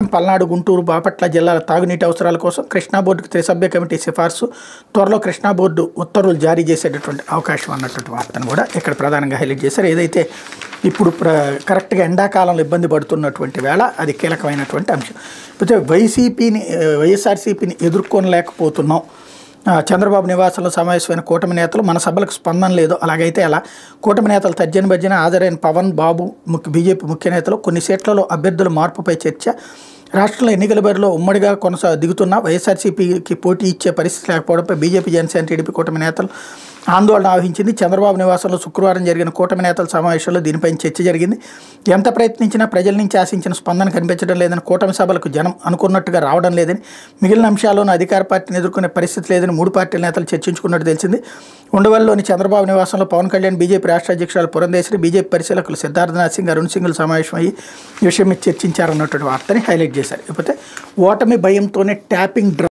పల్నాడు గుంటూరు బాపట్ల జిల్లాల తాగునీటి అవసరాల కోసం కృష్ణా బోర్డుకు త్రిసభ్య కమిటీ సిఫార్సు త్వరలో కృష్ణా బోర్డు ఉత్తర్వులు జారీ చేసేటటువంటి అవకాశం అన్నటువంటి వార్తను కూడా ఇక్కడ ప్రధానంగా హైలైట్ చేశారు ఏదైతే ఇప్పుడు ప్ర కరెక్ట్గా ఎండాకాలంలో ఇబ్బంది పడుతున్నటువంటి వేళ అది కీలకమైనటువంటి అంశం అయితే వైసీపీని వైఎస్ఆర్సీపీని ఎదుర్కొనలేకపోతున్నాం ఆ, చంద్రబాబు నివాసంలో సమావేశమైన కూటమి నేతలు మన సభలకు స్పందన లేదు అలాగైతే అలా కూటమి నేతలు తర్జన భర్జన హాజరైన పవన్ బాబు ముఖ్య బీజేపీ ముఖ్య నేతలు కొన్ని సీట్లలో అభ్యర్థుల మార్పుపై చర్చ రాష్ట్రంలో ఎన్నికల బరిలో ఉమ్మడిగా కొనసా దిగుతున్న వైఎస్ఆర్సీపీకి పోటీ ఇచ్చే పరిస్థితి లేకపోవడంపై బీజేపీ జనసేన టీడీపీ కూటమి నేతలు ఆందోళన ఆవహించింది చంద్రబాబు నివాసంలో శుక్రవారం జరిగిన కూటమి నేతల సమావేశంలో దీనిపై చర్చ జరిగింది ఎంత ప్రయత్నించినా ప్రజల నుంచి ఆశించిన స్పందన కనిపించడం లేదని కూటమి సభలకు జనం అనుకున్నట్టుగా రావడం లేదని మిగిలిన అంశాల్లోనూ అధికార పార్టీని ఎదుర్కొనే పరిస్థితి లేదని మూడు పార్టీల నేతలు చర్చించుకున్నట్టు తెలిసింది ఉండవల్లిలోని చంద్రబాబు నివాసంలో పవన్ కళ్యాణ్ బీజేపీ రాష్ట్ర అధ్యక్షురాలు పురంధేశ్వరి బీజేపీ పరిశీలకులు సిద్ధార్థనాథ్ సింగ్ అరుణ్ సింగ్లు సమావేశమయ్యి ఈ విషయం మీద చర్చించారన్నటువంటి వార్తని హైలైట్ చేశారు ఇకపోతే ఓటమి భయంతోనే ట్యాపింగ్ డ్ర